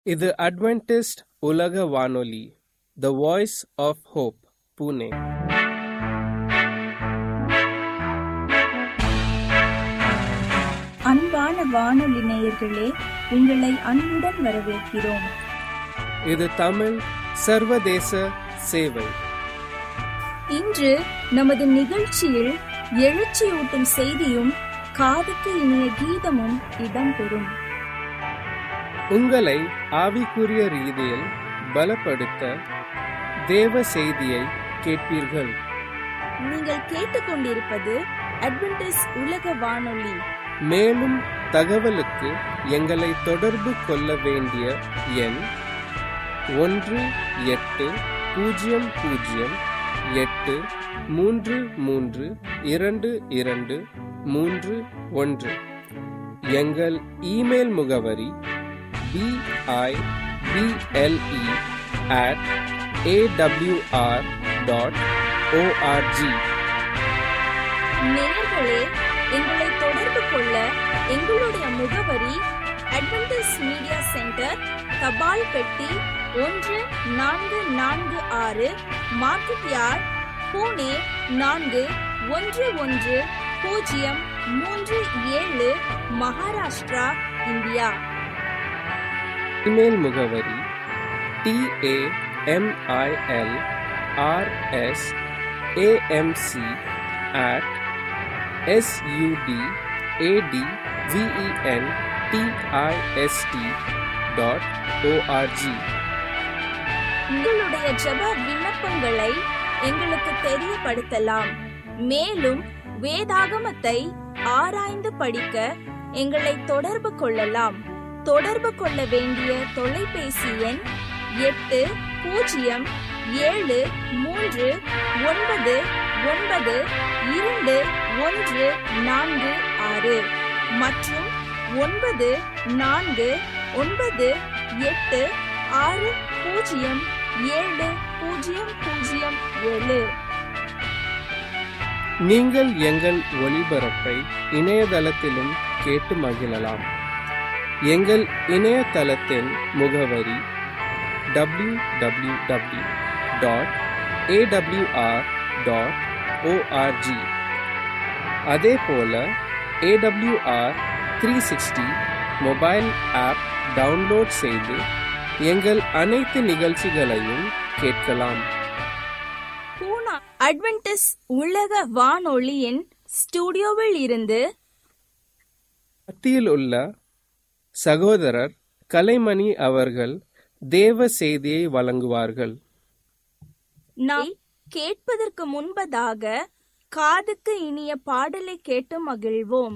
இது அட்வென்டிஸ்ட் உலக வானொலி the Voice of Hope Pune அன்பான வானொலி நேயர்களே உங்களை அன்புடன் வரவேற்கிறோம் இது தமிழ் சர்வதேச சேவை இன்று நமது நிகழ்ச்சியில் எழுச்சியூட்டும் செய்தியும் காதுக்கு இனிய கீதமும் இடம்பெறும் உங்களை ஆவிக்குரிய ரீதியில் பலப்படுத்த தேவ செய்தியை கேட்பீர்கள் நீங்கள் கேட்டுக்கொண்டிருப்பது அட்வென்டிஸ் உலக வானொலி மேலும் தகவலுக்கு எங்களை தொடர்பு கொள்ள வேண்டிய எண் ஒன்று எட்டு பூஜ்ஜியம் பூஜ்ஜியம் எட்டு மூன்று மூன்று இரண்டு இரண்டு மூன்று ஒன்று எங்கள் இமெயில் முகவரி BIBLE at AWR dot ORG நேயர்களே எங்களை தொடர்பு கொள்ள எங்களுடைய முகவரி அட்வென்டிஸ் மீடியா சென்டர் தபால் பெட்டி ஒன்று நான்கு நான்கு ஆறு மார்க்கெட் யார்ட் பூனே நான்கு ஒன்று ஒன்று பூஜ்ஜியம் மூன்று ஏழு மகாராஷ்டிரா இந்தியா இமெயில் முகவரி TAMIL RS AMC at SUD AD VEN DIST dot ORG உங்களுடைய ஜெப விண்ணப்பங்களை எங்களுக்கு தெரியப்படுத்தலாம் மேலும் வேதாகமத்தை ஆராய்ந்து படிக்க எங்களை தொடர்பு கொள்ளலாம் தொடர்பு கொள்ள வேண்டிய தொலைபேசி எண் எட்டு பூஜ்ஜியம் ஏழு மூன்று ஒன்பது ஒன்பது இரண்டு ஒன்று நான்கு ஆறு மற்றும் ஒன்பது நான்கு ஒன்பது எட்டு ஆறு பூஜ்ஜியம் ஏழு பூஜ்ஜியம் பூஜ்ஜியம் ஏழு நீங்கள் எங்கள் ஒளிபரப்பை இணையதளத்திலும் கேட்டு மகிழலாம் எங்கள் இணையதளத்தின் முகவரி W W W dot AWR dot ORG அதே போல AWR three sixty mobile app download செய்து எங்கள் அனைத்து நிகழ்ச்சிகளையும் கேட்கலாம் பூனா அட்வென்டிஸ் உலக வானொலியின் ஸ்டுடியோவில் இருந்து மத்தியில் உள்ள சகோதரர் கலைமணி அவர்கள் தேவ செய்தியை வழங்குவார்கள் நாம் கேட்பதற்கு முன்பதாக காதுக்கு இனிய பாடலை கேட்டு மகிழ்வோம்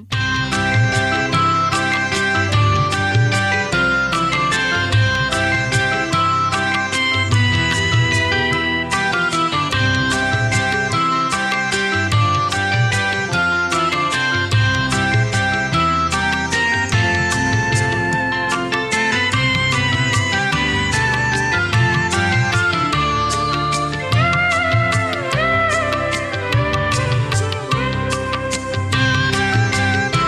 ஆ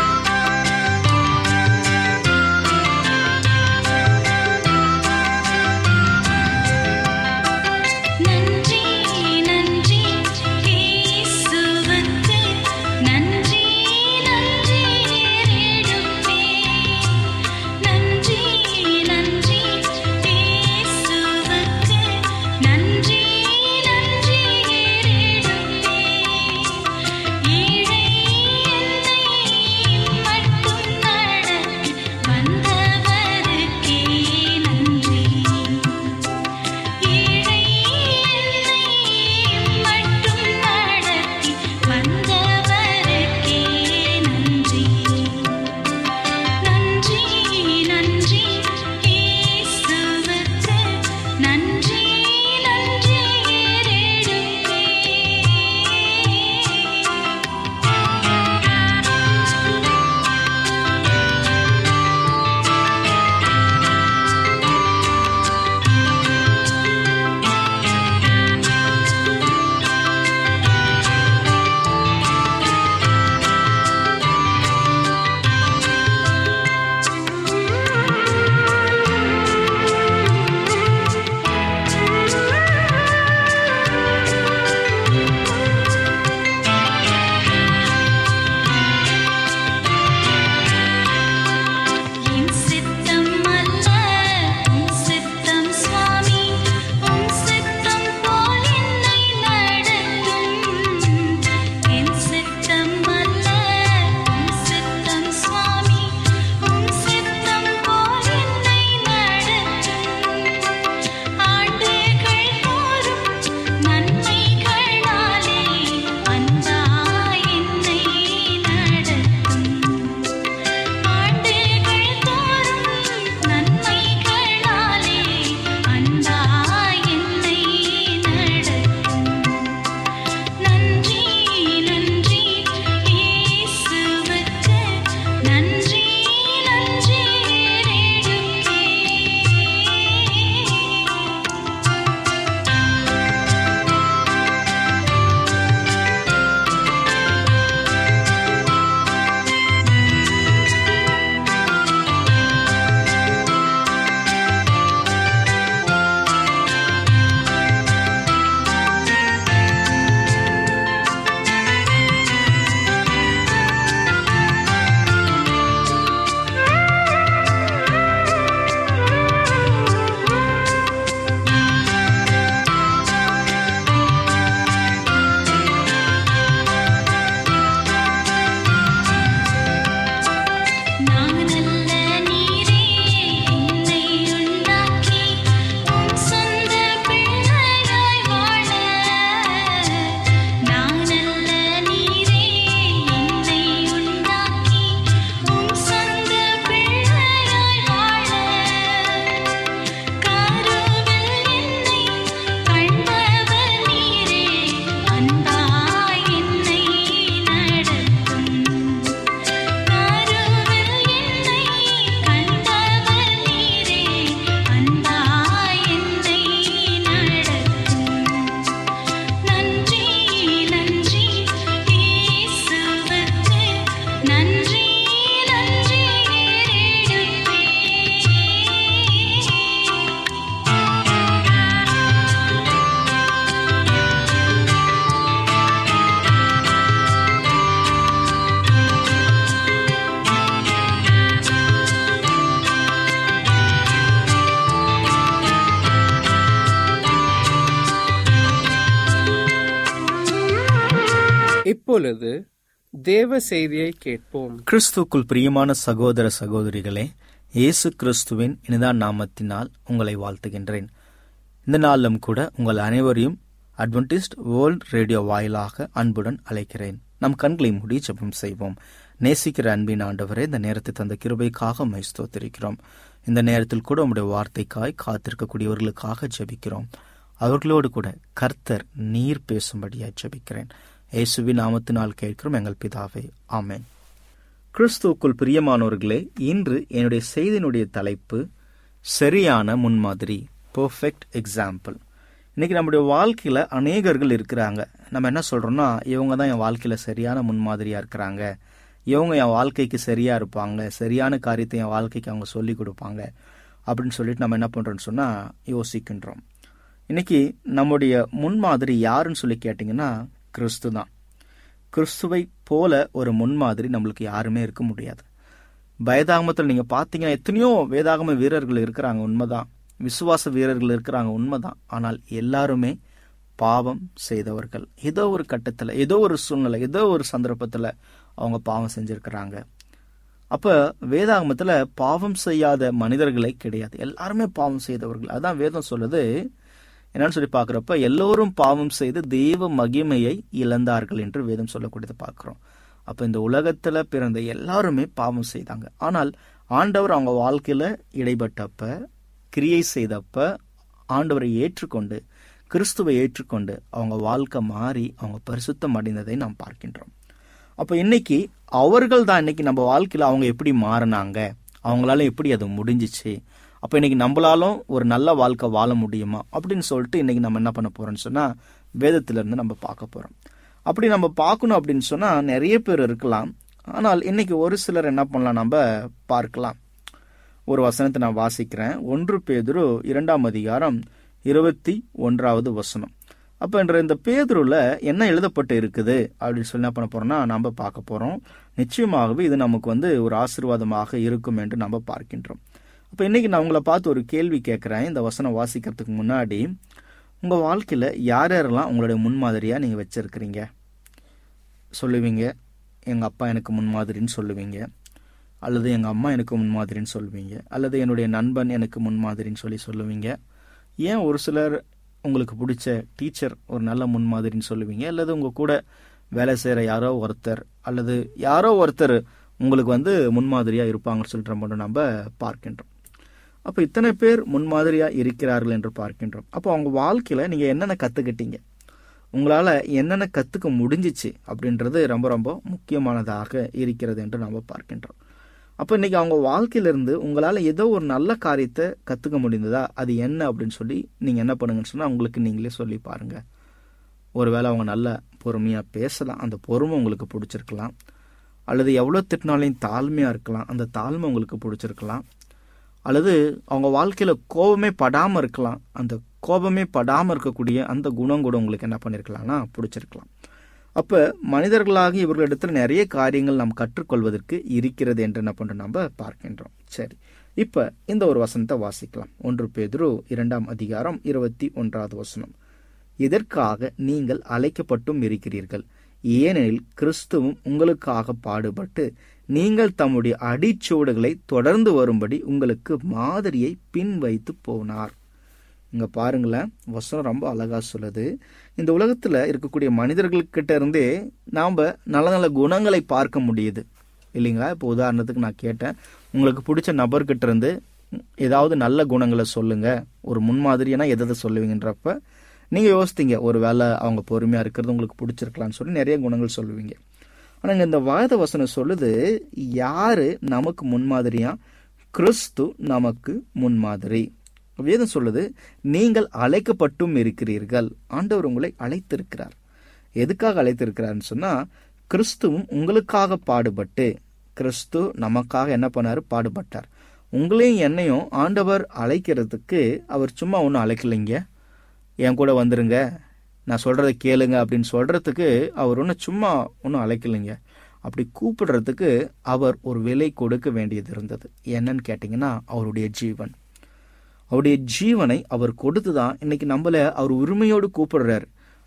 இப்பொழுது தேவ செய்தியை கேட்போம் கிறிஸ்துக்குள் பிரியமான சகோதர சகோதரிகளே இயேசு கிறிஸ்துவின் இனிதான் நாமத்தினால் உங்களை வாழ்த்துகின்றேன் இந்த நாளிலும் கூட உங்கள் அனைவரையும் அட்வென்டிஸ்ட் வேர்ல்ட் ரேடியோ வாயிலாக அன்புடன் அழைக்கிறேன் நம் கண்களை மூடி ஜெபம் செய்வோம் நேசிக்கிற அன்பின் ஆண்டவரே இந்த நேரத்தை தந்த கிருபைக்காக மை ஸ்தோத்திரிக்கிறோம் இந்த நேரத்தில் கூட உம்முடைய வார்த்தைக்காய் காத்திருக்கக்கூடியவர்களுக்காக ஜெபிக்கிறோம் அவர்களோடு கூட கர்த்தர் நீர் பேசும்படியாய் ஜெபிக்கிறேன் இயேசுவின் நாமத்தினால் கேட்கிறோம் எங்கள் பிதாவே ஆமென் கிறிஸ்துவுக்குள் பிரியமானவர்களே இன்று என்னுடைய செய்தியினுடைய தலைப்பு சரியான முன்மாதிரி பெர்ஃபெக்ட் எக்ஸாம்பிள் இன்னைக்கு நம்முடைய வாழ்க்கையில அநேகர்கள் இருக்கிறாங்க நம்ம என்ன சொல்றோம்னா இவங்க தான் என் வாழ்க்கையில சரியான முன்மாதிரியா இருக்கிறாங்க இவங்க என் வாழ்க்கைக்கு சரியா இருப்பாங்க சரியான காரியத்தை என் வாழ்க்கைக்கு அவங்க சொல்லி கொடுப்பாங்க அப்படின்னு சொல்லிட்டு நம்ம என்ன பண்றோம்னு சொன்னா யோசிக்கின்றோம் இன்னைக்கு நம்முடைய முன்மாதிரி யாருன்னு சொல்லி கேட்டிங்கன்னா கிறிஸ்து தான் கிறிஸ்துவை போல ஒரு முன்மாதிரி நம்மளுக்கு யாருமே இருக்க முடியாது வேதாகமத்தில் நீங்க பார்த்தீங்கன்னா எத்தனையோ வேதாகம வீரர்கள் இருக்கிறாங்க உண்மைதான் விசுவாச வீரர்கள் இருக்கிறாங்க உண்மைதான் ஆனால் எல்லாருமே பாவம் செய்தவர்கள் ஏதோ ஒரு கட்டத்துல ஏதோ ஒரு சூழ்நிலை ஏதோ ஒரு சந்தர்ப்பத்துல அவங்க பாவம் செஞ்சிருக்கிறாங்க அப்ப வேதாகமத்துல பாவம் செய்யாத மனிதர்களே கிடையாது எல்லாருமே பாவம் செய்தவர்கள் அதான் வேதம் சொல்லுது என்னன்னு சொல்லி பார்க்குறப்ப எல்லோரும் பாவம் செய்து தெய்வ மகிமையை இழந்தார்கள் என்று வேதம் சொல்லக்கூடியதை பார்க்கிறோம் அப்ப இந்த உலகத்துல பிறந்த எல்லாருமே பாவம் செய்தாங்க ஆனால் ஆண்டவர் அவங்க வாழ்க்கையில இடைப்பட்டப்ப கிரியை செய்தப்ப ஆண்டவரை ஏற்றுக்கொண்டு கிறிஸ்துவை ஏற்றுக்கொண்டு அவங்க வாழ்க்கை மாறி அவங்க பரிசுத்தம் அடைந்ததை நாம் பார்க்கின்றோம் அப்ப இன்னைக்கு அவர்கள் தான் இன்னைக்கு நம்ம வாழ்க்கையில அவங்க எப்படி மாறினாங்க அவங்களால எப்படி அது முடிஞ்சிச்சு அப்ப இன்னைக்கு நம்மளாலும் ஒரு நல்ல வாழ்க்கை வாழ முடியுமா அப்படின்னு சொல்லிட்டு இன்னைக்கு நம்ம என்ன பண்ண போறோம்னு சொன்னா வேதத்துல இருந்து நம்ம பார்க்க போறோம் அப்படி நம்ம பார்க்கணும் அப்படின்னு சொன்னா நிறைய பேர் இருக்கலாம் ஆனால் இன்னைக்கு ஒரு சிலர் என்ன பண்ணலாம் நம்ம பார்க்கலாம் ஒரு வசனத்தை நான் வாசிக்கிறேன் ஒன்று பேதுரு இரண்டாம் அதிகாரம் இருபத்தி ஒன்றாவது வசனம் அப்ப என்ற இந்த பேதுருல என்ன எழுதப்பட்டு இருக்குது அப்படின்னு சொல்லி என்ன பண்ண போறோம்னா நம்ம பார்க்க போறோம் நிச்சயமாகவே இது நமக்கு வந்து ஒரு ஆசீர்வாதமாக இருக்கும் என்று நம்ம பார்க்கின்றோம் அப்ப இன்னைக்கு நான் உங்களை பார்த்து ஒரு கேள்வி கேட்கிறேன் இந்த வசனம் வாசிக்கிறதுக்கு முன்னாடி உங்க வாழ்க்கையில யார் யாரெல்லாம் உங்களுடைய முன்மாதிரியா நீங்க வச்சிருக்கிறீங்க சொல்லுவீங்க எங்க அப்பா எனக்கு முன்மாதிரின்னு சொல்லுவீங்க அல்லது எங்க அம்மா எனக்கு முன்மாதிரின்னு சொல்லுவீங்க அல்லது என்னுடைய நண்பன் எனக்கு முன்மாதிரின்னு சொல்லி சொல்லுவீங்க ஏன் ஒரு சிலர் உங்களுக்கு பிடிச்ச டீச்சர் ஒரு நல்ல முன்மாதிரின்னு சொல்லுவீங்க அல்லது உங்க கூட வேலை செய்யற யாரோ ஒருத்தர் அல்லது யாரோ ஒருத்தர் உங்களுக்கு வந்து முன்மாதிரியா இருப்பாங்கன்னு சொல்லிட்டு மட்டும் நம்ம பார்க்கின்றோம் அப்ப இத்தனை பேர் முன்மாதிரியா இருக்கிறார்கள் என்று பார்க்கின்றோம் அப்போ அவங்க வாழ்க்கையில நீங்க என்னென்ன கத்துக்கிட்டீங்க உங்களால என்னென்ன கத்துக்க முடிஞ்சிச்சு அப்படின்றது ரொம்ப ரொம்ப முக்கியமானதாக இருக்கிறது என்று நம்ம பார்க்கின்றோம் அப்ப இன்னைக்கு அவங்க வாழ்க்கையிலிருந்து உங்களால ஏதோ ஒரு நல்ல காரியத்தை கத்துக்க முடிந்ததா அது என்ன அப்படின்னு சொல்லி நீங்க என்ன பண்ணுங்கன்னு சொன்னா உங்களுக்கு நீங்களே சொல்லி பாருங்க ஒருவேளை அவங்க நல்ல பொறுமையா பேசலாம் அந்த பொறுமை உங்களுக்கு பிடிச்சிருக்கலாம் அல்லது எவ்வளவு திட்டினாலையும் தாழ்மையா இருக்கலாம் அந்த தாழ்மை உங்களுக்கு பிடிச்சிருக்கலாம் அல்லது அவங்க வாழ்க்கையில கோபமே படாம இருக்கலாம் அந்த கோபமே படாம இருக்கக்கூடிய அந்த குணம் கூட உங்களுக்கு என்ன பண்ணிருக்கலாம்னா பிடிச்சிருக்கலாம் அப்ப மனிதர்களாக இவர்களிடத்துல நிறைய காரியங்கள் நாம் கற்றுக்கொள்வதற்கு இருக்கிறது என்று என்ன பண்றோம் நம்ம பார்க்கின்றோம் சரி இப்ப இந்த ஒரு வசனத்தை வாசிக்கலாம் ஒன்று பேதுரு இரண்டாம் அதிகாரம் இருபத்தி ஒன்றாவது வசனம் இதற்காக நீங்கள் அழைக்கப்பட்டும் இருக்கிறீர்கள் ஏனெனில் கிறிஸ்துவும் உங்களுக்காக பாடுபட்டு நீங்கள் தம்முடைய அடிச்சுவடுகளை தொடர்ந்து வரும்படி உங்களுக்கு மாதிரியை பின் வைத்து போனார் இங்க பாருங்களேன் வசனம் ரொம்ப அழகா சொல்லுது இந்த உலகத்துல இருக்கக்கூடிய மனிதர்கள்கிட்ட இருந்தே நாம நல்ல நல்ல குணங்களை பார்க்க முடியுது இல்லைங்களா இப்போ உதாரணத்துக்கு நான் கேட்டேன் உங்களுக்கு பிடிச்ச நபர்கிட்ட இருந்து ஏதாவது நல்ல குணங்களை சொல்லுங்க ஒரு முன்மாதிரினா எதை சொல்லுவீங்கன்றப்ப நீங்க யோசித்தீங்க ஒரு வேளை அவங்க பொறுமையா இருக்கிறது உங்களுக்கு பிடிச்சிருக்கலாம்னு சொல்லி நிறைய குணங்கள் சொல்லுவீங்க ஆனா இங்க இந்த வாத வசனம் சொல்லுது யாரு நமக்கு முன்மாதிரியா கிறிஸ்து நமக்கு முன்மாதிரி வேதம் சொல்லுது நீங்கள் அழைக்கப்பட்டும் இருக்கிறீர்கள் ஆண்டவர் உங்களை அழைத்திருக்கிறார் எதுக்காக அழைத்திருக்கிறார்னு சொன்னா கிறிஸ்துவும் உங்களுக்காக பாடுபட்டு கிறிஸ்து நமக்காக என்ன பண்ணாரு பாடுபட்டார் உங்களையும் என்னையும் ஆண்டவர் அழைக்கிறதுக்கு அவர் சும்மா ஒன்றும் அழைக்கலைங்க என் கூட வந்துருங்க நான் சொல்றதை கேளுங்க அப்படின்னு சொல்றதுக்கு அவர் ஒன்றும் சும்மா ஒன்றும் அழைக்கலைங்க அப்படி கூப்பிடுறதுக்கு அவர் ஒரு விலை கொடுக்க வேண்டியது இருந்தது என்னன்னு கேட்டிங்கன்னா அவருடைய ஜீவன் அவருடைய ஜீவனை அவர் கொடுத்து தான் இன்னைக்கு நம்மள அவர் உரிமையோடு கூப்பிடுறாரு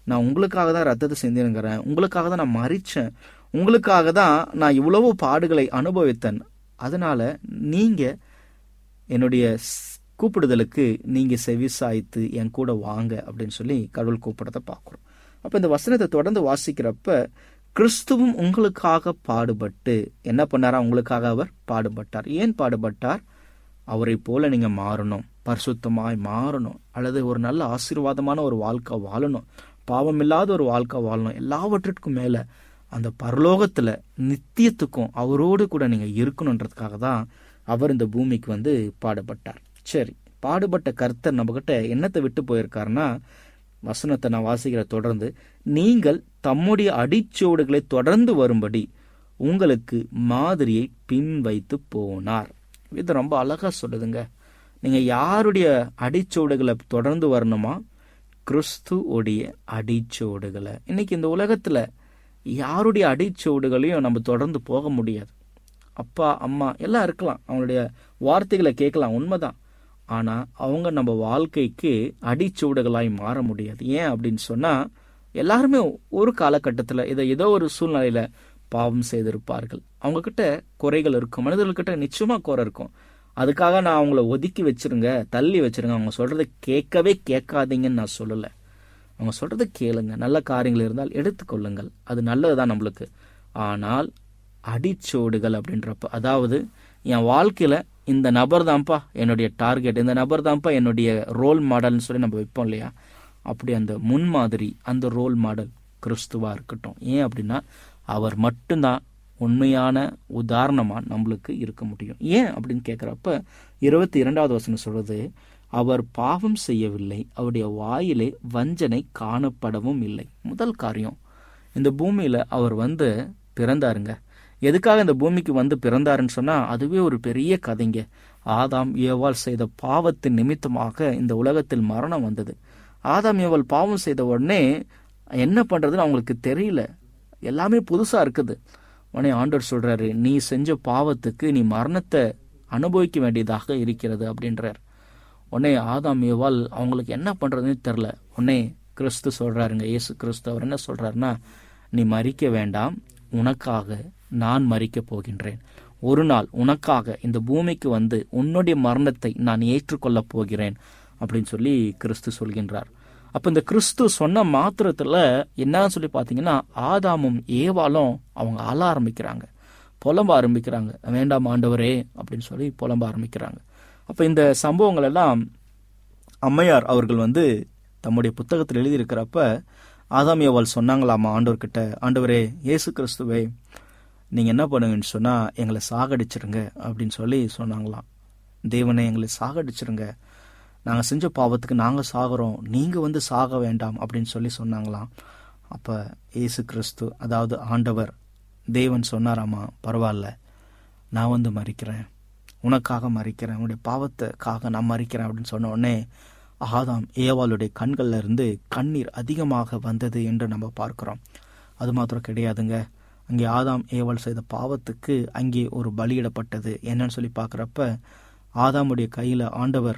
நான் உங்களுக்காக தான் ரத்தத்தை சிந்தினுங்கிறேன் உங்களுக்காக தான் நான் மறிச்சேன் உங்களுக்காக தான் நான் இவ்வளவு பாடுகளை அனுபவித்தேன் அதனால நீங்க என்னுடைய ஸ்- கூப்பிடுதலுக்கு நீங்க செவிசாய்த்து என் கூட வாங்க அப்படின்னு சொல்லி கடவுள் கூப்பிடத்தை பார்க்குறோம் அப்ப இந்த வசனத்தை தொடர்ந்து வாசிக்கிறப்ப கிறிஸ்துவும் உங்களுக்காக பாடுபட்டு என்ன பண்ணாரா உங்களுக்காக அவர் பாடுபட்டார் ஏன் பாடுபட்டார் அவரை போல நீங்க மாறணும் பரிசுத்தமாய் மாறணும் அல்லது ஒரு நல்ல ஆசீர்வாதமான ஒரு வாழ்க்கை வாழணும் பாவமில்லாத ஒரு வாழ்க்கை வாழணும் எல்லாவற்றிற்கும் மேல அந்த பரலோகத்துல நித்தியத்துக்கும் அவரோடு கூட நீங்க இருக்கணுன்றதுக்காக தான் அவர் இந்த பூமிக்கு வந்து பாடுபட்டார் சரி பாடுபட்ட கர்த்தர் நம்மகிட்ட என்னத்தை விட்டு போயிருக்காருன்னா வசனத்தை நான் வாசிக்கிற தொடர்ந்து நீங்கள் தம்முடைய அடிச்சோடுகளை தொடர்ந்து வரும்படி உங்களுக்கு மாதிரியை பின் வைத்து போனார் இது ரொம்ப அழகா சொல்லுதுங்க நீங்க யாருடைய அடிச்சோடுகளை தொடர்ந்து வரணுமா கிறிஸ்து உடைய அடிச்சோடுகளை இன்னைக்கு இந்த உலகத்துல யாருடைய அடிச்சோடுகளையும் நம்ம தொடர்ந்து போக முடியாது அப்பா அம்மா எல்லாம் இருக்கலாம் அவங்களுடைய வார்த்தைகளை கேட்கலாம் உண்மைதான் ஆனா அவங்க நம்ம வாழ்க்கைக்கு அடிச்சூடுகளாய் மாற முடியாது ஏன் அப்படின்னு சொன்னா எல்லாருமே ஒரு காலகட்டத்துல இதை ஏதோ ஒரு சூழ்நிலையில பாவம் செய்திருப்பார்கள் அவங்க கிட்ட குறைகள் இருக்கும் மனிதர்கள்கிட்ட நிச்சயமா குறை இருக்கும் அதுக்காக நான் அவங்கள ஒதுக்கி வச்சிருங்க தள்ளி வச்சிருங்க அவங்க சொல்றதை கேட்கவே கேட்காதீங்கன்னு நான் சொல்லல அவங்க சொல்றதை கேளுங்க நல்ல காரியங்கள் இருந்தால் எடுத்துக்கொள்ளுங்கள் அது நல்லதுதான் நம்மளுக்கு ஆனால் அடிச்சோடுகள் அப்படின்றப்ப அதாவது என் வாழ்க்கையில இந்த நபர் தான்ப்பா என்னுடைய டார்கெட் இந்த நபர் தான்ப்பா என்னுடைய ரோல் மாடல்னு சொல்லி நம்ம வைப்போம் இல்லையா அப்படி அந்த முன்மாதிரி அந்த ரோல் மாடல் கிறிஸ்துவா இருக்கட்டும் ஏன் அப்படின்னா அவர் மட்டும்தான் உண்மையான உதாரணமா நம்மளுக்கு இருக்க முடியும் ஏன் அப்படின்னு கேட்குறப்ப இருபத்தி இரண்டாவது வசனம் சொல்றது அவர் பாவம் செய்யவில்லை அவருடைய வாயிலே வஞ்சனை காணப்படவும் இல்லை முதல் காரியம் இந்த பூமியில அவர் வந்து பிறந்தாருங்க எதுக்காக இந்த பூமிக்கு வந்து பிறந்தாருன்னு சொன்னா அதுவே ஒரு பெரிய கதைங்க ஆதாம் ஏவாள் செய்த பாவத்தின் நிமித்தமாக இந்த உலகத்தில் மரணம் வந்தது ஆதாம் ஏவாள் பாவம் செய்த உடனே என்ன பண்றதுன்னு அவங்களுக்கு தெரியல எல்லாமே புதுசா இருக்குது உடனே ஆண்டவர் சொல்றாரு நீ செஞ்ச பாவத்துக்கு நீ மரணத்தை அனுபவிக்க வேண்டியதாக இருக்கிறது அப்படின்றார் உடனே ஆதாம் ஏவாள் அவங்களுக்கு என்ன பண்றதுன்னு தெரில உடனே கிறிஸ்து சொல்றாருங்க இயேசு கிறிஸ்து அவர் என்ன சொல்றாருன்னா நீ மறிக்க வேண்டாம் உனக்காக நான் மறிக்கப் போகின்றேன் ஒரு நாள் உனக்காக இந்த பூமிக்கு வந்து உன்னுடைய மரணத்தை நான் ஏற்றுக்கொள்ளப் போகிறேன் அப்படின்னு சொல்லி கிறிஸ்து சொல்கின்றார் அப்ப இந்த கிறிஸ்து சொன்ன மாத்திரத்துல என்னன்னு சொல்லி பாத்தீங்கன்னா ஆதாமும் ஏவாலும் அவங்க அழ ஆரம்பிக்கிறாங்க புலம்ப ஆரம்பிக்கிறாங்க வேண்டாம் ஆண்டவரே அப்படின்னு சொல்லி புலம்ப ஆரம்பிக்கிறாங்க அப்ப இந்த சம்பவங்கள் எல்லாம் அம்மையார் அவர்கள் வந்து தம்முடைய புத்தகத்தில் எழுதியிருக்கிறப்ப ஆதாம் ஏவாள் சொன்னாங்களாமா ஆண்டவர்கிட்ட ஆண்டவரே இயேசு கிறிஸ்துவே நீங்க என்ன பண்ணுங்கன்னு சொன்னா எங்களை சாகடிச்சிருங்க அப்படின்னு சொல்லி சொன்னாங்களாம் தேவனை எங்களை சாகடிச்சிருங்க நாங்க செஞ்ச பாவத்துக்கு நாங்க சாகுறோம் நீங்க வந்து சாக வேண்டாம் அப்படின்னு சொல்லி சொன்னாங்களாம் அப்ப இயேசு கிறிஸ்து அதாவது ஆண்டவர் தேவன் சொன்னாராமா பரவாயில்ல நான் வந்து மறிக்கிறேன் உனக்காக மறிக்கிறேன் உன்னுடைய பாவத்துக்காக நான் மறிக்கிறேன் அப்படின்னு சொன்ன உடனே ஆதாம் ஏவாளுடைய கண்கள்ல இருந்து கண்ணீர் அதிகமாக வந்தது என்று நம்ம பார்க்கிறோம் அது மாத்திரம் கிடையாதுங்க அங்கே ஆதாம் ஏவாள் செய்த பாவத்துக்கு அங்கே ஒரு பலியிடப்பட்டது என்னன்னு சொல்லி பார்க்குறப்ப ஆதாமுடைய கையில ஆண்டவர்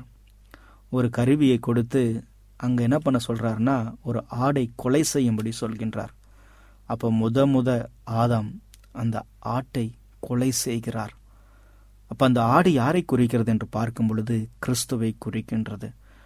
ஒரு கருவியை கொடுத்து அங்க என்ன பண்ண சொல்றாருன்னா ஒரு ஆடை கொலை செய்யும்படி சொல்கின்றார் அப்ப முத முத ஆதாம் அந்த ஆட்டை கொலை செய்கிறார் அப்ப அந்த ஆடு யாரை குறிக்கிறது என்று பார்க்கும் பொழுது கிறிஸ்துவை குறிக்கின்றது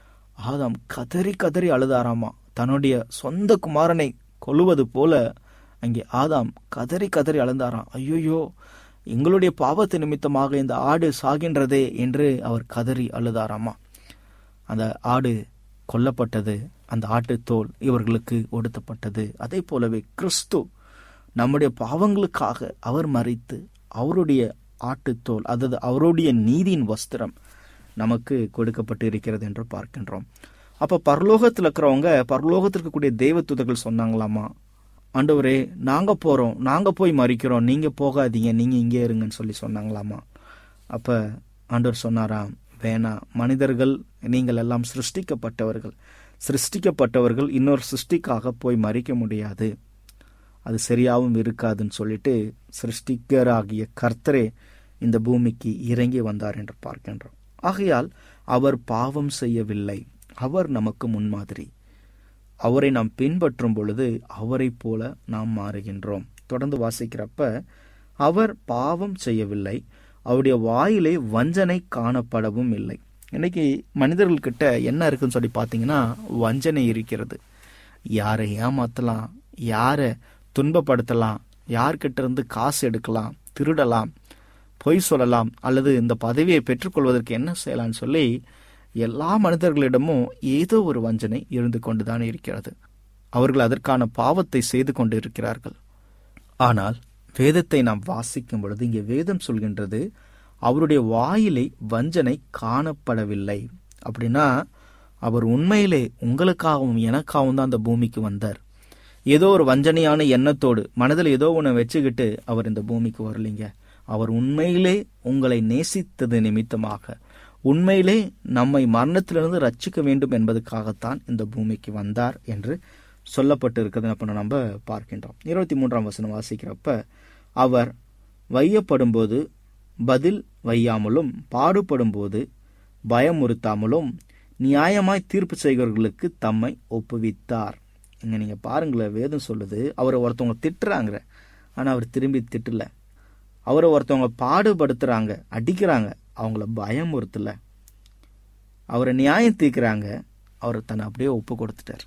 ஆதாம் கதறி கதறி அழுதாராமா தன்னுடைய சொந்த குமாரனை கொல்லுவது போல அங்கே ஆதாம் கதறி கதறி அழுந்தாராம் ஐயோயோ எங்களுடைய பாவத்து நிமித்தமாக இந்த ஆடு சாகின்றதே என்று அவர் கதறி அழுதாராமா அந்த ஆடு கொல்லப்பட்டது அந்த ஆட்டு தோல் இவர்களுக்கு ஒடுத்தப்பட்டது அதே போலவே கிறிஸ்து நம்முடைய பாவங்களுக்காக அவர் மறித்து அவருடைய ஆட்டுத்தோல் அதாவது அவருடைய நீதியின் வஸ்திரம் நமக்கு கொடுக்கப்பட்டு இருக்கிறது என்று பார்க்கின்றோம் அப்ப பரலோகத்தில் இருக்கிறவங்க பரலோகத்திற்கு கூடிய தெய்வத்துதர்கள் சொன்னாங்களாமா ஆண்டவரே நாங்க போறோம் நாங்க போய் மறிக்கிறோம் நீங்க போகாதீங்க நீங்க இங்கே இருங்கன்னு சொல்லி சொன்னாங்களாமா அப்ப ஆண்டவர் சொன்னாராம் வேணாம் மனிதர்கள் நீங்கள் எல்லாம் சிருஷ்டிக்கப்பட்டவர்கள் சிருஷ்டிக்கப்பட்டவர்கள் இன்னொரு சிருஷ்டிக்காக போய் மறிக்க முடியாது அது சரியாகவும் இருக்காதுன்னு சொல்லிட்டு சிருஷ்டிகராகிய கர்த்தரே இந்த பூமிக்கு இறங்கி வந்தார் என்று பார்க்கின்றோம் ஆகையால் அவர் பாவம் செய்யவில்லை அவர் நமக்கு முன்மாதிரி அவரை நாம் பின்பற்றும் பொழுது அவரைப் போல நாம் மாறுகின்றோம் தொடர்ந்து வாசிக்கிறப்ப அவர் பாவம் செய்யவில்லை அவருடைய வாயிலே வஞ்சனை காணப்படவும் இல்லை இன்னைக்கு மனிதர்கள்கிட்ட என்ன இருக்குன்னு சொல்லி பார்த்தீங்கன்னா வஞ்சனை இருக்கிறது யாரை ஏமாத்தலாம் யாரை துன்பப்படுத்தலாம் யார்கிட்ட இருந்து காசு எடுக்கலாம் திருடலாம் பொய் சொல்லலாம் அல்லது இந்த பதவியை பெற்றுக்கொள்வதற்கு என்ன செய்யலாம்னு சொல்லி எல்லா மனிதர்களிடமும் ஏதோ ஒரு வஞ்சனை இருந்து கொண்டுதான் இருக்கிறது அவர்கள் அதற்கான பாவத்தை செய்து கொண்டு இருக்கிறார்கள் ஆனால் வேதத்தை நாம் வாசிக்கும் பொழுது இங்கே வேதம் சொல்கின்றது அவருடைய வாயிலே வஞ்சனை காணப்படவில்லை அப்படின்னா அவர் உண்மையிலே உங்களுக்காகவும் எனக்காகவும் தான் அந்த பூமிக்கு வந்தார் ஏதோ ஒரு வஞ்சனையான எண்ணத்தோடு மனதில் ஏதோ ஒன்று வச்சுக்கிட்டு அவர் இந்த பூமிக்கு வரலைங்க அவர் உண்மையிலே உங்களை நேசித்தது நிமித்தமாக உண்மையிலே நம்மை மரணத்திலிருந்து ரட்சிக்க வேண்டும் என்பதற்காகத்தான் இந்த பூமிக்கு வந்தார் என்று சொல்லப்பட்டு இருக்கிறது அப்ப நம்ம பார்க்கின்றோம் இருபத்தி மூன்றாம் வசனம் வாசிக்கிறப்ப அவர் வையப்படும்போது பதில் வையாமலும் பாடுபடும்போது பயமுறுத்தாமலும் நியாயமாய் தீர்ப்பு செய்கிறவர்களுக்கு தம்மை ஒப்புவித்தார் இங்க நீங்க பாருங்களேன் வேதம் சொல்லுது அவரை ஒருத்தவங்க திட்டுறாங்க ஆனா அவர் திரும்பி திட்டல அவரை ஒருத்தவங்க பாடுபடுத்துறாங்க அடிக்கிறாங்க அவங்கள பயமுறுத்தல அவரை நியாயம் தீர்க்கிறாங்க அவர் தன்னை அப்படியே ஒப்பு கொடுத்துட்டார்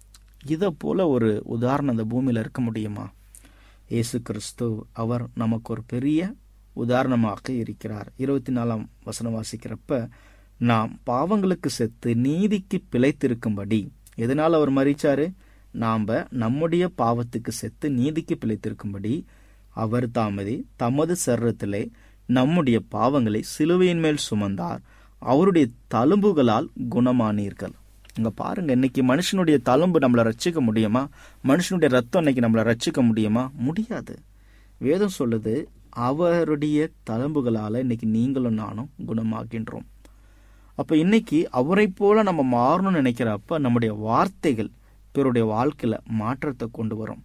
இதை போல ஒரு உதாரணம் இந்த பூமியில இருக்க முடியுமா இயேசு கிறிஸ்து அவர் நமக்கு ஒரு பெரிய உதாரணமாக இருக்கிறார் இருபத்தி நாலாம் வசனம் வாசிக்கிறப்ப நாம் பாவங்களுக்கு செத்து நீதிக்கு பிழைத்திருக்கும்படி எதனால் அவர் மறிச்சாரு நாம நம்முடைய பாவத்துக்கு செத்து நீதிக்கு பிழைத்திருக்கும்படி அவர் தாமதி தமது சர்ரத்திலே நம்முடைய பாவங்களை சிலுவையின் மேல் சுமந்தார் அவருடைய தழும்புகளால் குணமானீர்கள் இங்க பாருங்க இன்னைக்கு மனுஷனுடைய தழும்பு நம்மளை ரட்சிக்க முடியுமா மனுஷனுடைய ரத்தம் இன்னைக்கு நம்மளை ரட்சிக்க முடியுமா முடியாது வேதம் சொல்லுது அவருடைய தழும்புகளால இன்னைக்கு நீங்களும் நானும் குணமாகின்றோம் அப்ப இன்னைக்கு அவரை போல நம்ம மாறணும்னு நினைக்கிறப்ப நம்முடைய வார்த்தைகள் பிறருடைய வாழ்க்கையில மாற்றத்தை கொண்டு வரும்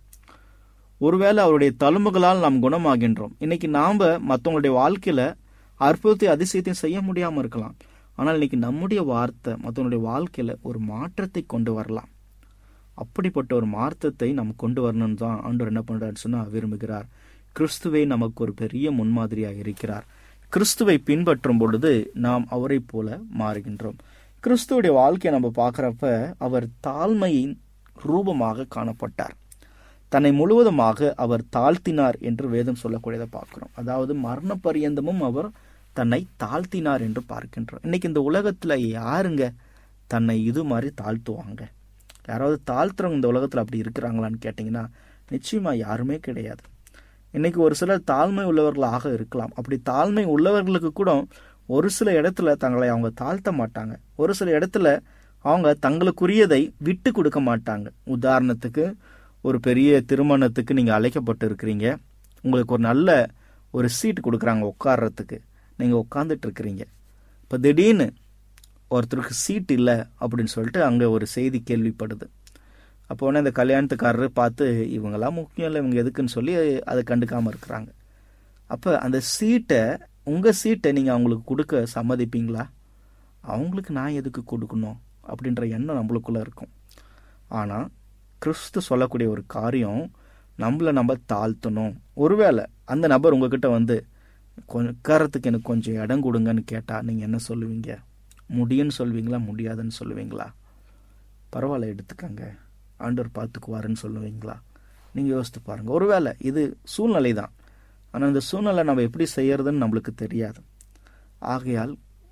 ஒருவேளை அவருடைய தழும்புகளால் நாம் குணமாகின்றோம் இன்னைக்கு நாம மற்றவங்களுடைய வாழ்க்கையில அற்புதத்தை அதிசயத்தையும் செய்ய முடியாம இருக்கலாம் ஆனால் இன்னைக்கு நம்முடைய வார்த்தை மற்றவங்களுடைய வாழ்க்கையில ஒரு மாற்றத்தை கொண்டு வரலாம் அப்படிப்பட்ட ஒரு மாற்றத்தை நாம் கொண்டு வரணும்னு தான் ஆண்டவர் என்ன பண்றாரு சொன்னா விரும்புகிறார் கிறிஸ்துவை நமக்கு ஒரு பெரிய முன்மாதிரியாக இருக்கிறார் கிறிஸ்துவை பின்பற்றும் பொழுது நாம் அவரை போல மாறுகின்றோம் கிறிஸ்துவுடைய வாழ்க்கையை நம்ம பார்க்குறப்ப அவர் தாழ்மையின் ரூபமாக காணப்பட்டார் தன்னை முழுவதுமாக அவர் தாழ்த்தினார் என்று வேதம் சொல்லக்கூடியதை பார்க்கிறோம் அதாவது மரண பரியந்தமும் அவர் தன்னை தாழ்த்தினார் என்று பார்க்கின்றோம் இன்னைக்கு இந்த உலகத்துல யாருங்க தன்னை இது மாதிரி தாழ்த்துவாங்க யாராவது தாழ்த்துறவங்க இந்த உலகத்துல அப்படி இருக்கிறாங்களான்னு கேட்டிங்கன்னா நிச்சயமா யாருமே கிடையாது இன்னைக்கு ஒரு சிலர் தாழ்மை உள்ளவர்களாக இருக்கலாம் அப்படி தாழ்மை உள்ளவர்களுக்கு கூட ஒரு சில இடத்துல தங்களை அவங்க தாழ்த்த மாட்டாங்க ஒரு சில இடத்துல அவங்க தங்களுக்குரியதை விட்டு கொடுக்க மாட்டாங்க உதாரணத்துக்கு ஒரு பெரிய திருமணத்துக்கு நீங்க அழைக்கப்பட்டு இருக்கிறீங்க உங்களுக்கு ஒரு நல்ல ஒரு சீட் கொடுக்குறாங்க உட்கார்றதுக்கு நீங்க உட்காந்துட்டு இருக்கிறீங்க இப்போ திடீர்னு ஒருத்தருக்கு சீட் இல்லை அப்படின்னு சொல்லிட்டு அங்கே ஒரு செய்தி கேள்விப்படுது அப்போ உடனே இந்த கல்யாணத்துக்காரரு பார்த்து இவங்கெல்லாம் முக்கியம் இல்லை இவங்க எதுக்குன்னு சொல்லி அதை கண்டுக்காமல் இருக்கிறாங்க அப்போ அந்த சீட்டை உங்கள் சீட்டை நீங்கள் அவங்களுக்கு கொடுக்க சம்மதிப்பீங்களா அவங்களுக்கு நான் எதுக்கு கொடுக்கணும் அப்படின்ற எண்ணம் நம்மளுக்குள்ளே இருக்கும் ஆனால் கிறிஸ்து சொல்லக்கூடிய ஒரு காரியம் நம்மளை நம்ம தாழ்த்தணும் ஒருவேளை அந்த நபர் உங்ககிட்ட வந்து கொஞ்சம் உட்காரத்துக்கு எனக்கு கொஞ்சம் இடம் கொடுங்கன்னு கேட்டால் நீங்கள் என்ன சொல்லுவீங்க முடியும்னு சொல்லுவீங்களா முடியாதுன்னு சொல்லுவீங்களா பரவாயில்ல எடுத்துக்கங்க ஆண்டவர் பார்த்துக்குவாருன்னு சொல்லுவீங்களா நீங்கள் யோசித்து பாருங்கள் ஒருவேளை இது சூழ்நிலை தான் ஆனால் இந்த சூழ்நிலை நம்ம எப்படி செய்யறதுன்னு நம்மளுக்கு தெரியாது ஆகையால்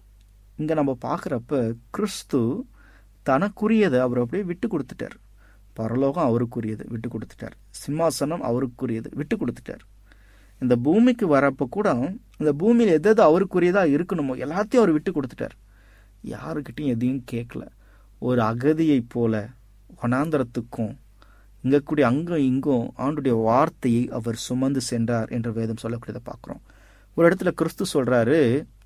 இங்கே நம்ம பார்க்குறப்ப கிறிஸ்து தனக்குரியதை அவர் அப்படியே விட்டு கொடுத்துட்டார் பரலோகம் அவருக்குரியது விட்டு கொடுத்துட்டார் சிம்மாசனம் அவருக்குரியது விட்டு கொடுத்துட்டார் இந்த பூமிக்கு வரப்போ கூட இந்த பூமியில் எது எது அவருக்குரியதாக இருக்கணுமோ எல்லாத்தையும் அவர் விட்டு கொடுத்துட்டார் யாருக்கிட்டையும் எதையும் கேட்கல ஒரு அகதியை போல வனாந்தரத்துக்கும் இங்க கூடிய அங்கும் இங்கும் ஆண்டுடைய வார்த்தையை அவர் சுமந்து சென்றார் என்ற வேதம் சொல்லக்கூடியதை பார்க்குறோம் ஒரு இடத்துல கிறிஸ்து சொல்றாரு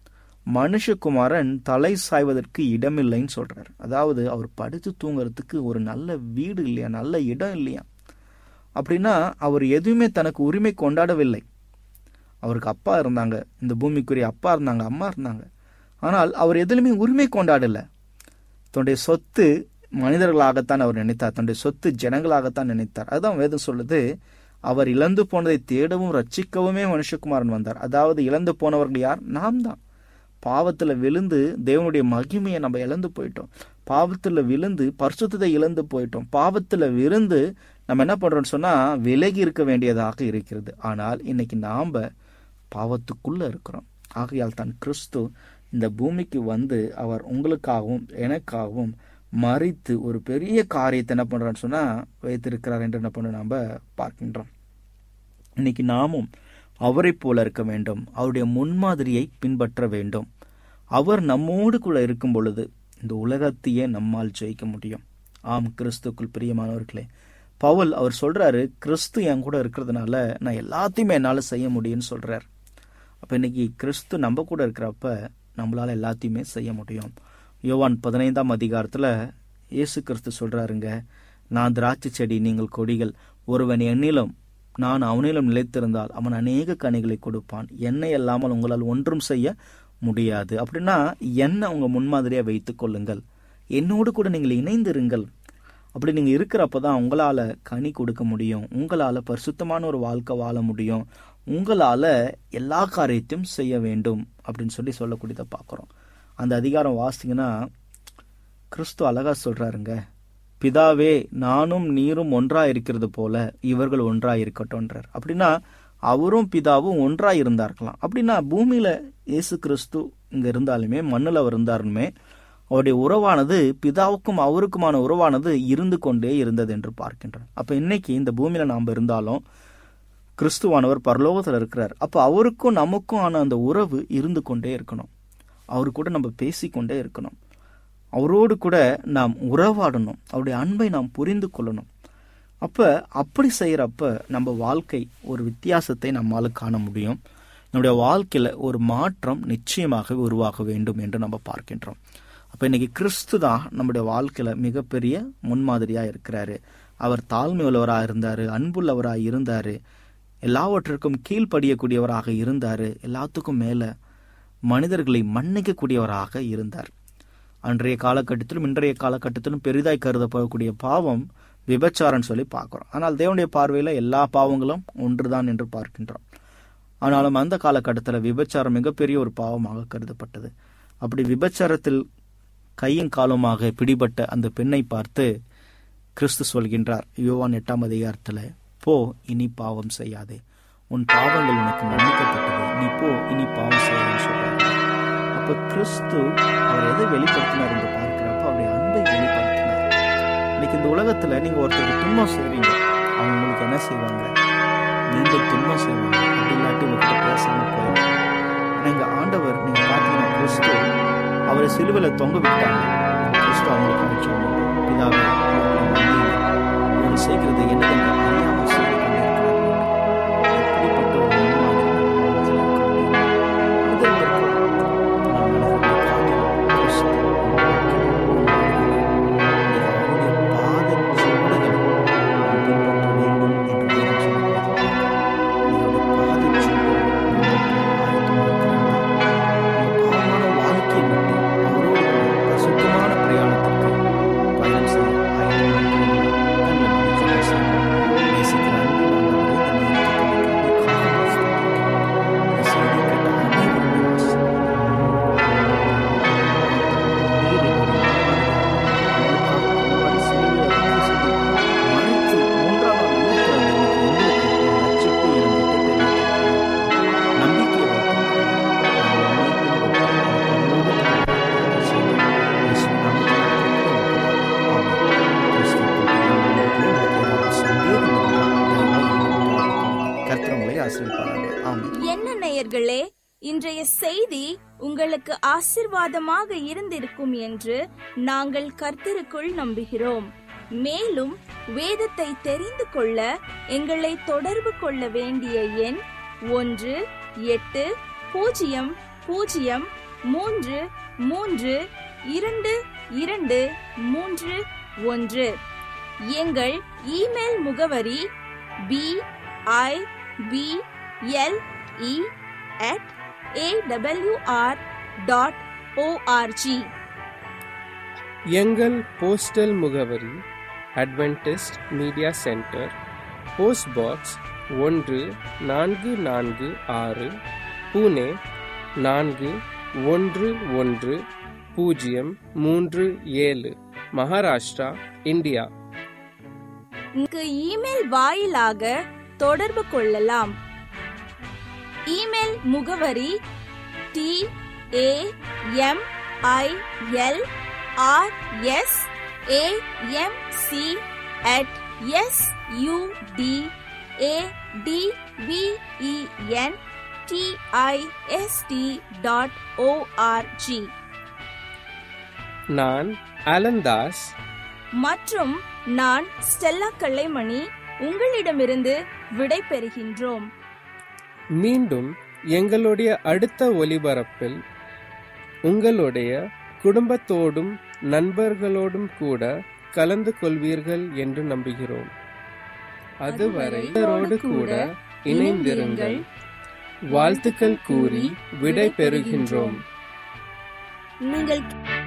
மனுஷகுமாரன் தலை சாய்வதற்கு இடமில்லைன்னு சொல்றாரு அதாவது அவர் படுத்து தூங்குறதுக்கு ஒரு நல்ல வீடு இல்லையா நல்ல இடம் இல்லையா அப்படின்னா அவர் எதுவுமே தனக்கு உரிமை கொண்டாடவில்லை அவருக்கு அப்பா இருந்தாங்க இந்த பூமிக்குரிய அப்பா இருந்தாங்க அம்மா இருந்தாங்க ஆனால் அவர் எதுலையுமே உரிமை கொண்டாடல தன்னுடைய சொத்து மனிதர்களாகத்தான் அவர் நினைத்தார் தன்னுடைய சொத்து ஜனங்களாகத்தான் நினைத்தார் அதுதான் வேதம் சொல்லுது அவர் இழந்து போனதை தேடவும் ரட்சிக்கவுமே மனுஷகுமாரன் வந்தார் அதாவது இழந்து போனவர்கள் யார் நாம் தான் பாவத்துல விழுந்து தேவனுடைய மகிமையை நம்ம இழந்து போயிட்டோம் பாவத்துல விழுந்து பரிசுத்தத்தை இழந்து போயிட்டோம் பாவத்துல விழுந்து நம்ம என்ன பண்றோம்னு சொன்னா விலகி இருக்க வேண்டியதாக இருக்கிறது ஆனால் இன்னைக்கு நாம பாவத்துக்குள்ள இருக்கிறோம் ஆகையால் தான் கிறிஸ்து இந்த பூமிக்கு வந்து அவர் உங்களுக்காகவும் எனக்காகவும் மறித்து ஒரு பெரிய காரியத்தை என்ன பண்றான்னு சொன்னா வைத்திருக்கிறார் என்று என்ன பண்ண நாம பார்க்கின்றோம் இன்னைக்கு நாமும் அவரை போல இருக்க வேண்டும் அவருடைய முன்மாதிரியை பின்பற்ற வேண்டும் அவர் நம்மோடு கூட இருக்கும் பொழுது இந்த உலகத்தையே நம்மால் ஜெயிக்க முடியும் ஆம் கிறிஸ்துக்குள் பிரியமானவர்களே பவுல் அவர் சொல்றாரு கிறிஸ்து என் கூட இருக்கிறதுனால நான் எல்லாத்தையுமே என்னால செய்ய முடியும்னு சொல்றார் அப்ப இன்னைக்கு கிறிஸ்து நம்ம கூட இருக்கிறப்ப நம்மளால எல்லாத்தையுமே செய்ய முடியும் யோவான் பதினைந்தாம் அதிகாரத்துல இயேசு கிறிஸ்து சொல்றாருங்க நான் திராட்சை செடி நீங்கள் கொடிகள் ஒருவன் என்னிலும் நான் அவனிலும் நிலைத்திருந்தால் அவன் அநேக கனிகளை கொடுப்பான் என்னை அல்லாமல் உங்களால் ஒன்றும் செய்ய முடியாது அப்படின்னா என்ன உங்க முன்மாதிரியா வைத்துக் கொள்ளுங்கள் என்னோடு கூட நீங்கள் இணைந்திருங்கள் அப்படி நீங்க இருக்கிறப்ப தான் உங்களால கனி கொடுக்க முடியும் உங்களால பரிசுத்தமான ஒரு வாழ்க்கை வாழ முடியும் உங்களால எல்லா காரியத்தையும் செய்ய வேண்டும் அப்படின்னு சொல்லி சொல்லக்கூடியதை பார்க்குறோம் அந்த அதிகாரம் வாசிங்கன்னா கிறிஸ்து அழகா சொல்றாருங்க பிதாவே நானும் நீரும் ஒன்றா இருக்கிறது போல இவர்கள் ஒன்றா இருக்கட்டும்ன்றார் அப்படின்னா அவரும் பிதாவும் ஒன்றா இருந்தார்களாம் அப்படின்னா பூமியில இயேசு கிறிஸ்து இங்க இருந்தாலுமே மண்ணுல அவர் இருந்தாலுமே அவருடைய உறவானது பிதாவுக்கும் அவருக்குமான உறவானது இருந்து கொண்டே இருந்தது என்று பார்க்கின்றோம் அப்ப இன்னைக்கு இந்த பூமியில நாம் இருந்தாலும் கிறிஸ்துவானவர் பரலோகத்தில் இருக்கிறார் அப்ப அவருக்கும் நமக்கும் ஆன அந்த உறவு இருந்து கொண்டே இருக்கணும் அவரு கூட நம்ம பேசிக்கொண்டே இருக்கணும் அவரோடு கூட நாம் உறவாடணும் அவருடைய அன்பை நாம் புரிந்து கொள்ளணும் அப்ப அப்படி செய்யறப்ப நம்ம வாழ்க்கை ஒரு வித்தியாசத்தை நம்மால காண முடியும் நம்முடைய வாழ்க்கையில ஒரு மாற்றம் நிச்சயமாக உருவாக வேண்டும் என்று நம்ம பார்க்கின்றோம் அப்ப இன்னைக்கு கிறிஸ்து தான் நம்முடைய வாழ்க்கையில மிகப்பெரிய முன்மாதிரியா இருக்கிறாரு அவர் தாழ்மை உள்ளவராக இருந்தாரு அன்புள்ளவராக இருந்தாரு எல்லாவற்றிற்கும் கீழ்ப்படியக்கூடியவராக இருந்தாரு எல்லாத்துக்கும் மேல மனிதர்களை மன்னிக்கக்கூடியவராக இருந்தார் அன்றைய காலகட்டத்திலும் இன்றைய காலகட்டத்திலும் பெரிதாய் கருதப்படக்கூடிய பாவம் விபச்சாரம் சொல்லி பார்க்கிறோம் ஆனால் தேவனுடைய பார்வையில எல்லா பாவங்களும் ஒன்றுதான் என்று பார்க்கின்றோம் ஆனாலும் அந்த காலகட்டத்தில் விபச்சாரம் மிகப்பெரிய ஒரு பாவமாக கருதப்பட்டது அப்படி விபச்சாரத்தில் கையும் காலுமாக பிடிபட்ட அந்த பெண்ணை பார்த்து கிறிஸ்து சொல்கின்றார் யோவான் எட்டாம் அதிகாரத்துல போ இனி பாவம் செய்யாதே உன் பாவங்கள் உனக்கு மன்னிக்கப்பட்டது நீ போ இனி பாவம் செய்யாதுன்னு சொல்றாரு அப்ப கிறிஸ்து அவர் எதை வெளிப்படுத்தினார் என்று பார்க்கிறப்ப அவருடைய அன்பை வெளிப்படுத்தினார் இன்னைக்கு இந்த உலகத்துல நீங்க ஒருத்தருக்கு துன்பம் செய்றீங்க அவங்க உங்களுக்கு என்ன செய்வாங்க மீண்டும் துன்பம் செய்வாங்க அப்படி இல்லாட்டி உங்ககிட்ட பேசாம போயிடும் ஆனா இங்க ஆண்டவர் நீங்க பாத்தீங்கன்னா கிறிஸ்து அவரை சிலுவையில தொங்க விட்டாங்க கிறிஸ்து அவங்களுக்கு சொன்னாங்க பிதாவே இவர்களை மன்னியுங்க. இவர்கள் செய்கிறது என்னதென்று அறியாமல் செய்து கொண்டிருக்கிறார்கள் எப்படிப்பட்ட ஒரு முன்மாதிரி நம்ம வாழ்க்கையில இருக்க முடியும்? மனிதர்கள் இருக்கலாம். ஆனால் மனிதர்களை காட்டிலும் கிறிஸ்து நம்ம வாழ்க்கையில முன்மாதிரி. இது அவருடைய பாதச் சுவடுகளை நாம் பின்பற்ற வேண்டும் என்று வேதம் சொல்லுகிறது. நீ அவருடைய பாதச் சுவடுகளை பின்பற்ற ஆயத்தமாக இருக்கிறீர்களா? உங்க பாவமான வாழ்க்கையை விட்டு அவரோடு கூட பரிசுத்தமான பிரயாணத்திற்கு பயணம் செய்ய ஆயத்தமாக இருக்கிறீர்களா? கண்களை மூடி ஜெபம் செய்வோம். நேசிக்கிற அன்பின் ஆண்டவரே, இந்த நேரத்துக்கு உமக்காக ஸ்தோத்திரிக்கிறோம். இந்த செய்தியை கேட்ட அனைவருமே நீர் எங்களுடைய உங்களுக்காக கொள்வாரி சிலுவையில் ரத்தம் சிந்தி மறித்து மூன்றாம் நாள் உயிர்த்தெழுந்த இன்னைக்கு எங்களுக்கு ஒரு ரட்சிப்பு எனும் திட்டத்தை வைத்திருக்கிறீர். நம்பிக்கை வைத்திருக்கிறீர். நாங்கள் மீண்டும் ஒரு முறை அந்த பரலோகத்தில் செய்து இயேசுவின் நாமத்தில் கேட்கிறோம். ஆமென். கிறிஸ்துவுக்குள் பிரியமானவர்களே, உங்களுக்கு ஏதாவது சந்தேகம் இருந்தால் தயவாய் எங்களுக்கு தொடர்பு கர்த்தர் உங்களை ஆசீர்வதிப்பாராக. ஆமென். என்ன நேயர்களே இன்றைய செய்தி உங்களுக்கு ஆசிர்வாதமாக இருந்திருக்கும் என்று நாங்கள் கர்த்தருக்குள் நம்புகிறோம் மேலும் வேதத்தை தெரிந்து கொள்ள எங்களை தொடர்பு கொள்ள வேண்டிய எண் ஒன்று எட்டு பூஜ்ஜியம் பூஜ்ஜியம் மூன்று மூன்று இரண்டு இரண்டு மூன்று ஒன்று எங்கள் இமெயில் முகவரி B I B L E at awr.org எங்கள் போஸ்டல் முகவரி Adventist Media Centre post box ஒன்று நான்கு நான்கு ஆறு புனே நான்கு ஒன்று ஒன்று பூஜ்ஜியம் மூன்று ஏழு மகாராஷ்டிரா இந்தியா இங்கு இமெயில் வாயிலாக தொடர்பு கொள்ளலாம் இமெயில் முகவரி T A M I L R S A M C at S U D A D V E N T I S T dot ORG நான் அலந்தாஸ் மற்றும் நான் ஸ்டெல்லா கல்லைமணி உங்களிடமிருந்து விடை பெறுகின்றோம் மீண்டும் எங்களுடைய அடுத்த ஒலிபரப்பில் உங்களுடைய குடும்பத்தோடும் நண்பர்களோடும் கூட கலந்து கொள்வீர்கள் என்று நம்புகிறோம் அதுவரை இவரோடு கூட இணைந்திருங்கள் வாழ்த்துக்கள் கூறி விடை பெறுகின்றோம் நீங்கள்